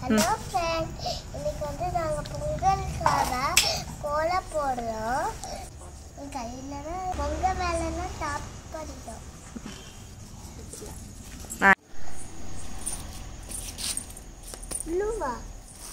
Hello friend இன்னைக்கு வந்து நாங்கள் பொங்கலுக்காக கோலம் போடுறோம் என் கையில் பொங்கல் மேலேனா டாப் பண்ணிட்டோம் ப்ளூவா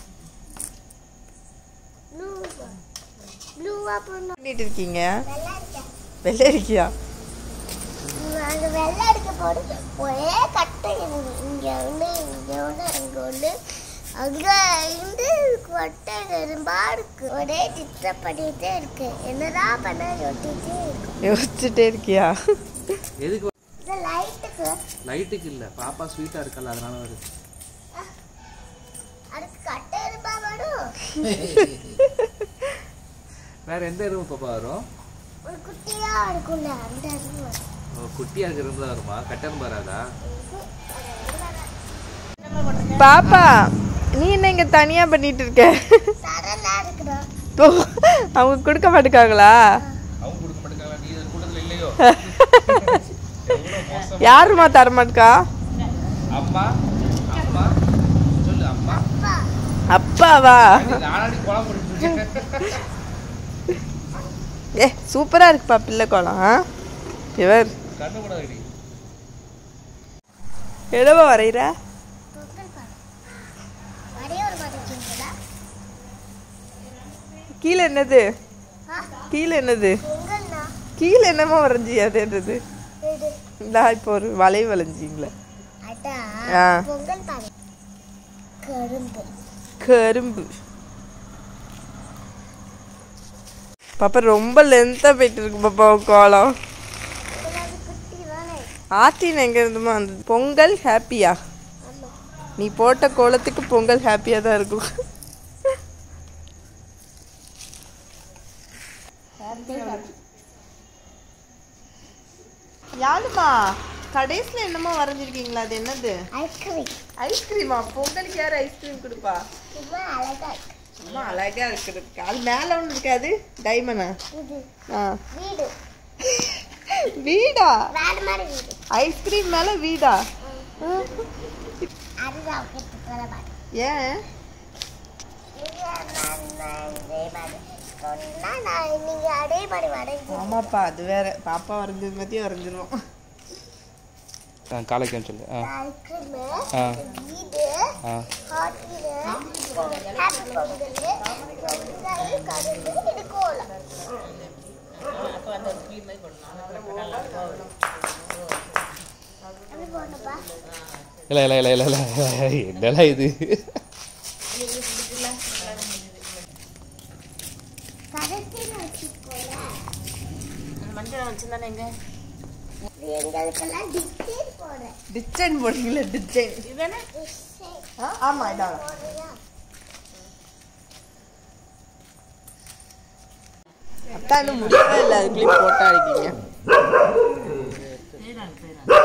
ப்ளூவா ப்ளூவா போடணும் பண்ணிட்டு இருக்கீங்க வெள்ளை இருக்கேன் வெள்ளரிக்கியா நாங்க வெள்ளை அடிக்க போது ஒரே கட்டை இருக்கு இங்க ஒண்ணு இங்க ஒண்ணு அங்க ஒண்ணு அங்க இருந்து கொட்டை எறும்பா இருக்கு ஒரே டிஸ்டர்ப் பண்ணிட்டே இருக்கு என்னதான் பண்ண யோசிச்சுட்டே இருக்கு யோசிச்சுட்டே இருக்கியா எதுக்கு இந்த லைட்டுக்கு லைட்டுக்கு இல்ல பாப்பா ஸ்வீட்டா இருக்கல அதனால வருது அதுக்கு கட்டை எறும்பா வரும் வேற எந்த எறும்பு பாப்பா வரும் ஒரு குட்டியா இருக்கும்ல அந்த எறும்பு வரும். ஓ, குட்டியா இருக்கிற எறும்பு தான் வருமா கட்டெரும்பு வராதா பாப்பா நீ என்ன இங்க தனியா பண்ணிட்டு இருக்க சடனா இருக்குதா ஓ, அவங்க கொடுக்க மாட்டேக்காங்களா அவங்க கொடுக்க மாட்டேங்காங்க நீ கூட்டத்துல இல்லையோ யாருமா தரமாட்டா அம்மா அம்மா சொல்லு அம்மா அப்பா அப்பாவா நானாடி குழம்பு போட்டுட்டு இருக்கேன் ஏ சூப்பரா இருக்குப்பா பிள்ளை கோலம் ஆ? இவர் கண்ணு கூட அடி எடவா வரைகிற பொங்கல் பாரு வரைய ஒரு மாட்டேங்கிறீங்களா கீழே என்னது ஆ கீழே என்னது பொங்கல்னா கீழே என்னமோ வரைஞ்சி அது என்னது இது இந்தா இப்போ ஒரு வலை வளைஞ்சிங்களே அதான் ஆ. பொங்கல் பாரு கரும்பு கரும்பு பாப்பா ரொம்ப லென்த்தாக போயிட்டு இருக்கு பாப்பா உன் கோலம் இதெல்லாம் குட்டி தானே ஆத்தின் எங்க இருந்துமா அந்த பொங்கல் ஹாப்பியா ஆமா நீ போட்ட கோலத்துக்கு பொங்கல் ஹாப்பியாக தான் இருக்கும் யாருமா கடைசியில் என்னமோ வரைஞ்சிருக்கீங்களா அது என்னது ஐஸ்கிரீம் ஐஸ்கிரீமா பொங்கலுக்கு யார் ஐஸ்கிரீம் கொடுப்பா சும்மா அழகா இருக்கு சும்மா அழகா இருக்கிறதுக்கு அது மேலே ஒன்று இருக்காது டைமண்டா இது ஆ வீடு வீடா வேற மாதிரி வீடு ஐஸ்கிரீம் மேலே வீடா அதுதான் கேட்டுக்கிற மாதிரி ஏன் நீங்க நான் நான் இதே மாதிரி சொன்னா நான் நீங்க அதே மாதிரி வரைஞ்சி ஆமாப்பா அது வேற பாப்பா வரைஞ்சது மாதிரியே வரைஞ்சிருவோம் காலைக்கு சொல்லு ஆ ஐஸ்கிரீம் ஆ வீடு ஆ ஹாட்டில் ஹாப்பி பொங்கல் பொங்கல் கரும்பு இது கோலம் அது போனப்பா இல்லை இல்லை இல்லை இல்லை இல்லை என்னடா இது கடைசியில் வச்சுக்கோல மஞ்சள் வச்சுருந்தானே எங்க இது எங்களுக்கெல்லாம் டிசைன் போடுறேன் டிசைன் போடுறீங்களா டிசைன் இதுதானே டிசைன் ஆமா இதான் போடுறியா அத்தா இன்னும் முடியவே இல்லை அதுக்குள்ளேயும் போட்டா இருக்கீங்க